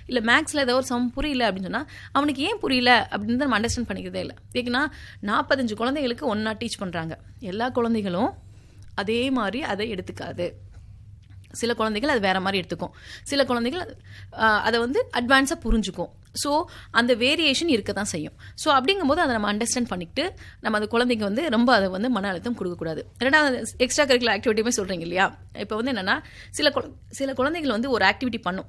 இல்லை மேக்ஸில் ஏதோ ஒரு சம் புரியல அப்படின்னு சொன்னால் அவனுக்கு ஏன் புரியல அப்படின்னு நம்ம அண்டர்ஸ்டாண்ட் பண்ணிக்கிறதே இல்லை ஏன்னா நாற்பத்தஞ்சு குழந்தைகளுக்கு ஒன்றா டீச் பண்ணுறாங்க எல்லா குழந்தைகளும் அதே மாதிரி அதை எடுத்துக்காது சில குழந்தைகள் அது வேற மாதிரி எடுத்துக்கும் சில குழந்தைகள் ஆஹ், அதை வந்து அட்வான்ஸாக புரிஞ்சுக்கும் ஸோ அந்த வேரியேஷன் இருக்க தான் செய்யும் ஸோ அப்படிங்கும்போது அதை நம்ம அண்டர்ஸ்டாண்ட் பண்ணிக்கிட்டு நம்ம அந்த குழந்தைங்க வந்து ரொம்ப அதை வந்து மன அழுத்தம் கொடுக்கக்கூடாது ரெண்டாவது எக்ஸ்ட்ரா கரிக்குலர் ஆக்டிவிட்டியுமே சொல்கிறீங்க இல்லையா இப்போ வந்து என்னென்னா சில குழ சில குழந்தைகள் வந்து ஒரு ஆக்டிவிட்டி பண்ணும்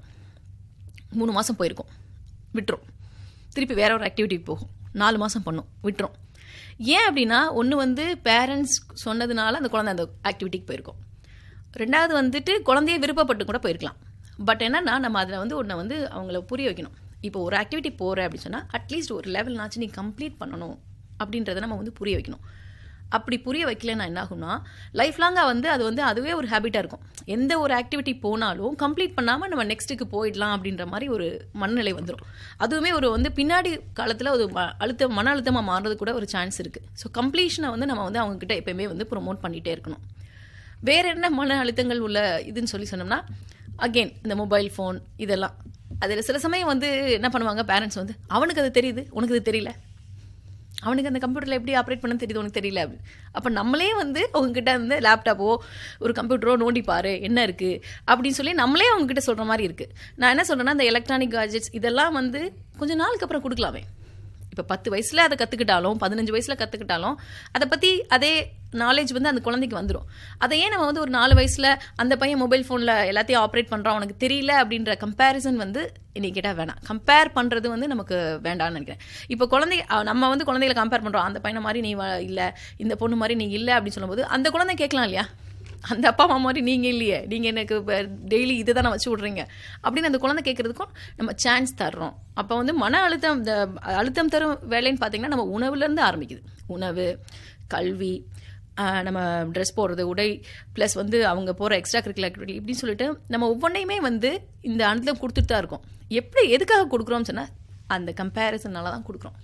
மூணு மாதம் போயிருக்கும் விட்டுரும் திருப்பி வேற ஒரு ஆக்டிவிட்டி போகும் நாலு மாதம் பண்ணும் விட்டுரும் ஏன் அப்படின்னா ஒன்று வந்து பேரண்ட்ஸ் சொன்னதுனால அந்த குழந்தை அந்த ஆக்டிவிட்டிக்கு போயிருக்கும் ரெண்டாவது வந்துட்டு குழந்தைய விருப்பப்பட்டு கூட போயிருக்கலாம் பட் என்னன்னா நம்ம அதில் வந்து ஒன்றை வந்து அவங்கள புரிய வைக்கணும் இப்போ ஒரு ஆக்டிவிட்டி போகிற அப்படின்னு சொன்னால் அட்லீஸ்ட் ஒரு லெவல்னாச்சும் நீ கம்ப்ளீட் பண்ணணும் அப்படின்றத நம்ம வந்து புரிய வைக்கணும் அப்படி புரிய வைக்கலன்னா என்ன ஆகும்னா லைஃப் லாங்காக வந்து அது வந்து அதுவே ஒரு ஹேபிட்டாக இருக்கும் எந்த ஒரு ஆக்டிவிட்டி போனாலும் கம்ப்ளீட் பண்ணாமல் நம்ம நெக்ஸ்ட்டுக்கு போயிடலாம் அப்படின்ற மாதிரி ஒரு மனநிலை வந்துடும் அதுவுமே ஒரு வந்து பின்னாடி காலத்தில் ஒரு ம- அழுத்த மன அழுத்தமாக மாறுறது கூட ஒரு சான்ஸ் இருக்குது ஸோ கம்ப்ளீஷனை வந்து நம்ம வந்து அவங்கக்கிட்ட எப்பயுமே வந்து ப்ரொமோட் பண்ணிகிட்டே இருக்கணும் வேற என்ன மன அழுத்தங்கள் உள்ள இதுன்னு சொல்லி சொன்னோம்னா அகெயின் இந்த மொபைல் ஃபோன் இதெல்லாம் அதில் சில சமயம் வந்து என்ன பண்ணுவாங்க பேரண்ட்ஸ் வந்து அவனுக்கு அது தெரியுது உனக்கு அது தெரியல அவனுக்கு அந்த கம்ப்யூட்டரில் எப்படி ஆப்ரேட் பண்ண தெரியுது உனக்கு தெரியல அப்படி அப்போ நம்மளே வந்து அவங்ககிட்ட வந்து லேப்டாப்போ ஒரு கம்ப்யூட்டரோ நோண்டி பாரு என்ன இருக்குது அப்படின்னு சொல்லி நம்மளே அவங்ககிட்ட சொல்கிற மாதிரி இருக்குது நான் என்ன சொல்கிறேன்னா இந்த எலக்ட்ரானிக் கேஜெட்ஸ் இதெல்லாம் வந்து கொஞ்ச நாளுக்கு அப்புறம் கொடுக்கலாமே இப்போ பத்து வயசில் அதை கற்றுக்கிட்டாலும் பதினஞ்சு வயசில் கற்றுக்கிட்டாலும் அதை பற்றி அதே நாலேஜ் வந்து அந்த குழந்தைக்கு வந்துடும் அதை ஏன் நம்ம வந்து ஒரு நாலு வயசில் அந்த பையன் மொபைல் ஃபோனில் எல்லாத்தையும் ஆப்ரேட் பண்ணுறான் உனக்கு தெரியல அப்படின்ற கம்பேரிசன் வந்து இன்னைக்கு கேட்டால் வேணாம் கம்பேர் பண்ணுறது வந்து நமக்கு வேண்டாம்னு நினைக்கிறேன் இப்போ குழந்தை அஹ் நம்ம வந்து குழந்தைகளை கம்பேர் பண்ணுறோம் அந்த பையனை மாதிரி நீ வ- இல்லை இந்த பொண்ணு மாதிரி நீ இல்லை அப்படின்னு சொல்லும்போது அந்த குழந்தை கேட்கலாம் இல்லையா அந்த அப்பா அம்மா மாதிரி நீங்கள் இல்லையே நீங்கள் எனக்கு டெய்லி இதை தானே வச்சு விட்றீங்க அப்படின்னு அந்த குழந்தை கேட்குறதுக்கும் நம்ம சான்ஸ் தர்றோம் அப்போ வந்து மன அழுத்தம் இந்த அழுத்தம் தரும் வேலைன்னு பார்த்தீங்கன்னா நம்ம உணவுலேருந்து ஆரம்பிக்குது உணவு கல்வி ஆஹ் நம்ம ட்ரெஸ் போடுறது உடை ப்ளஸ் வந்து அவங்க போகிற எக்ஸ்ட்ரா கரிக்குலர் ஆக்டிவிட்டி இப்படின்னு சொல்லிட்டு நம்ம ஒவ்வொன்றையுமே வந்து இந்த அழுத்தம் கொடுத்துட்டு தான் இருக்கோம் எப்படி எதுக்காக கொடுக்குறோம்னு சொன்னால் அந்த கம்பேரிசனால தான் கொடுக்குறோம்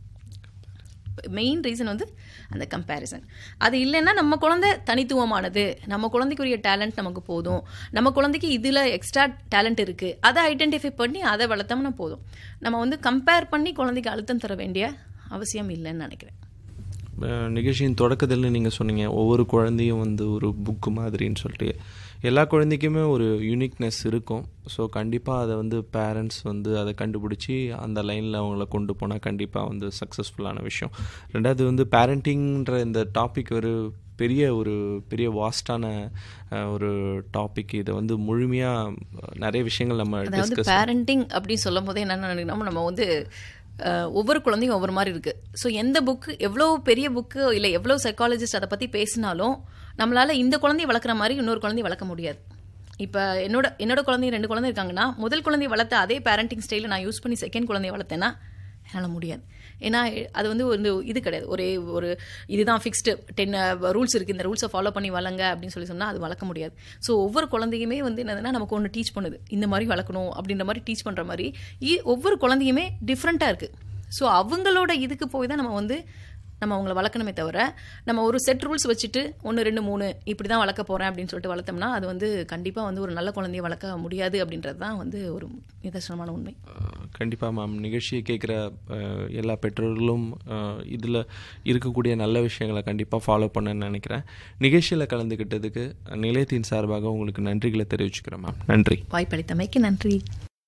மெயின் ரீசன் வந்து அந்த கம்பேரிசன் அது இல்லைன்னா நம்ம குழந்தை தனித்துவமானது நம்ம குழந்தைக்குரிய டேலண்ட் நமக்கு போதும் நம்ம குழந்தைக்கு இதில் எக்ஸ்ட்ரா டேலண்ட் இருக்குது அதை ஐடென்டிஃபை பண்ணி அதை வளர்த்தோம்னா போதும் நம்ம வந்து கம்பேர் பண்ணி குழந்தைக்கு அழுத்தம் தர வேண்டிய அவசியம் இல்லைன்னு நினைக்கிறேன் அஹ் நிகழ்ச்சியின் தொடக்கத்தில் நீங்கள் சொன்னீங்க ஒவ்வொரு குழந்தையும் வந்து ஒரு புக்கு மாதிரின்னு சொல்லிட்டு எல்லா குழந்தைக்குமே ஒரு யூனிக்னஸ் இருக்கும் ஸோ கண்டிப்பாக அதை வந்து பேரண்ட்ஸ் வந்து அதை கண்டுபிடிச்சி அந்த லைனில் அவங்கள கொண்டு போனால் கண்டிப்பாக வந்து சக்ஸஸ்ஃபுல்லான விஷயம் ரெண்டாவது வந்து பேரண்டிங்ன்ற இந்த டாபிக் ஒரு பெரிய ஒரு பெரிய வாஸ்டான ஒரு டாபிக் இதை வந்து முழுமையாக நிறைய விஷயங்கள் நம்ம அதாவது டிஸ்கஸ் பேரண்டிங் அப்படின்னு சொல்லும் போதே என்ன நினைக்கிறோம் நம்ம வந்து அஹ், ஒவ்வொரு குழந்தையும் ஒவ்வொரு மாதிரி இருக்கு ஸோ எந்த புக்கு எவ்வளோ பெரிய புக்கு இல்லை எவ்வளோ சைக்காலஜிஸ்ட் அதை பற்றி பேசினாலும் நம்மளால இந்த குழந்தைய வளர்க்குற மாதிரி இன்னொரு குழந்தைய வளர்க்க முடியாது இப்போ என்னோட என்னோட குழந்தை ரெண்டு குழந்தை இருக்காங்கன்னா முதல் குழந்தைய வளர்த்த அதே பேரண்டிங் ஸ்டைலை நான் யூஸ் பண்ணி செகண்ட் குழந்தைய வளர்த்தேன்னா என்னால் முடியாது ஏன்னா அது வந்து ஒரு இது கிடையாது ஒரே ஒரு இதுதான் ஃபிக்ஸ்டு டென் ரூல்ஸ் இருக்குது இந்த ரூல்ஸை ஃபாலோ பண்ணி வளங்க அப்படின்னு சொல்லி சொன்னால் அது வளர்க்க முடியாது ஸோ ஒவ்வொரு குழந்தையுமே வந்து என்னதுன்னா நமக்கு ஒன்று டீச் பண்ணுது இந்த மாதிரி வளர்க்கணும் அப்படின்ற மாதிரி டீச் பண்ணுற மாதிரி இ- ஒவ்வொரு குழந்தையுமே டிஃப்ரெண்ட்டாக இருக்குது ஸோ அவங்களோட இதுக்கு போய் தான் நம்ம வந்து நம்ம அவங்கள வளர்க்கணுமே தவிர நம்ம ஒரு செட் ரூல்ஸ் வச்சுட்டு ஒன்று ரெண்டு மூணு இப்படி தான் வளர்க்க போகிறேன் அப்படின்னு சொல்லிட்டு வளர்த்தோம்னா அது வந்து கண்டிப்பாக வந்து ஒரு நல்ல குழந்தைய வளர்க்க முடியாது அப்படின்றது தான் வந்து ஒரு நிதர்சனமான உண்மை கண்டிப்பாக மேம் நிகழ்ச்சியை கேட்குற எல்லா பெற்றோர்களும் இதில் இருக்கக்கூடிய நல்ல விஷயங்களை கண்டிப்பாக ஃபாலோ பண்ணணும்னு நினைக்கிறேன் நிகழ்ச்சியில் கலந்துக்கிட்டதுக்கு நிலையத்தின் சார்பாக உங்களுக்கு நன்றிகளை தெரிவிச்சுக்கிறேன் மேம் நன்றி வாய்ப்பளித்தமைக்கு நன்றி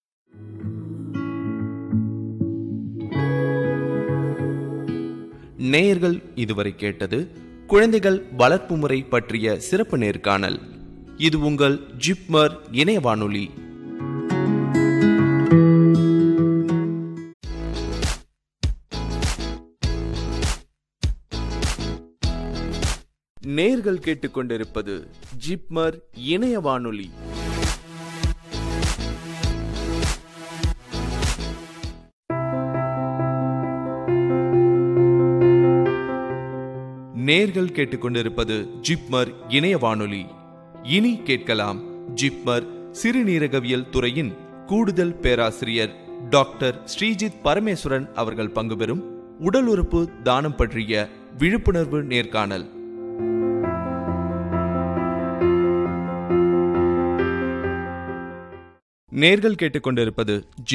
நேயர்கள் இதுவரை கேட்டது குழந்தைகள் வளர்ப்பு முறை பற்றிய சிறப்பு நேர்காணல் இது உங்கள் ஜிப்மர் இணைய வானொலி நேர்கள் கேட்டுக்கொண்டிருப்பது ஜிப்மர் இணைய வானொலி நேர்கள் கேட்டுக்கொண்டிருப்பது ஜிப்மர் இணைய வானொலி இனி கேட்கலாம் ஜிப்மர் சிறுநீரகவியல் துறையின் கூடுதல் பேராசிரியர் டாக்டர் ஸ்ரீஜித் பரமேஸ்வரன் அவர்கள் பங்குபெறும் உடல் உறுப்பு தானம் பற்றிய விழிப்புணர்வு நேர்காணல் நேர்கள் கேட்டுக்கொண்டிருப்பது